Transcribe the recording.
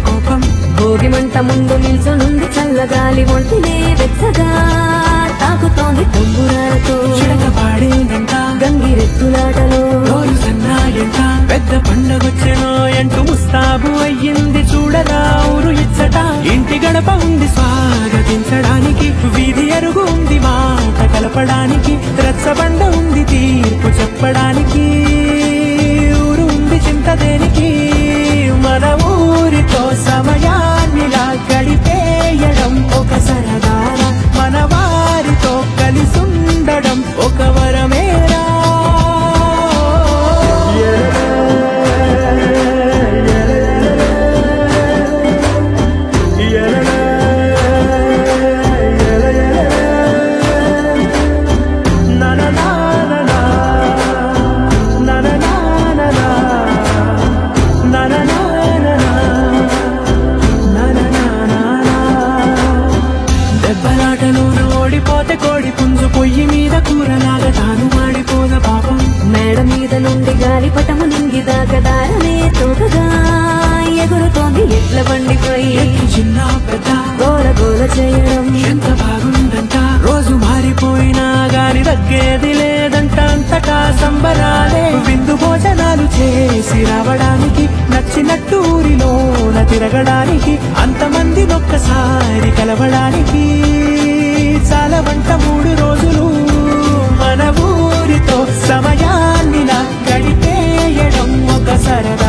కోపం భోగి మంట ముందు నిల్చొనుంది చల్లగాలి ఒంటినే వెచ్చగా తాకుతోంది తంబురాలతో చిడక పాడేదంట గంగిరెద్దులాటలో రోజు సన్నాయంట పెద్ద పండగొచ్చెనో ఎంటూ ముస్తాబు అయ్యింది చూడరా ఊరు ఇచ్చట ఇంటి గడప ఉంది స్వాగతించడానికి వీధి అరుగు ఉంది మాట కలపడానికి రచ్చబండ ఉంది తీర్పు చెప్పడానికి ఊరు ఉంది చింత దేనికి మన ఊరితో సమయాన్నిలా గడిపేయడం ఒక సరదారా మన వారితో కలిసుండడం ఒక వరమేరా Na na na na na na na na na na na na na na నా నా నా నా నా. దెబ్బలాటలోన ఓడిపోతే కోడి పుంజు పొయ్యి మీద కూరలాగా తాను మాడిపోద పాపం మేడ మీద నుండి గాలిపటము నింగి దాకదారనే తోకగా ఎగురుతోంది ఎట్ల బండిపై ఎత్తు చిన్న పెద్ద గోల గోల చేయడం ఎంత బాగుందంట రోజు మారిపోయినా గాని తగ్గేది లేదంట అంతటా సంబరాలే విందు భోజనాలు చేసి రావడానికి నచ్చినట్టు ఊరిలోన తిరగడానికి అంతమంది ఒక్కసారి కలవడానికి చాలా వంట మూడు రోజులు మన ఊరితో సమయాన్నిలా గడిపేయడం ఒక సరదా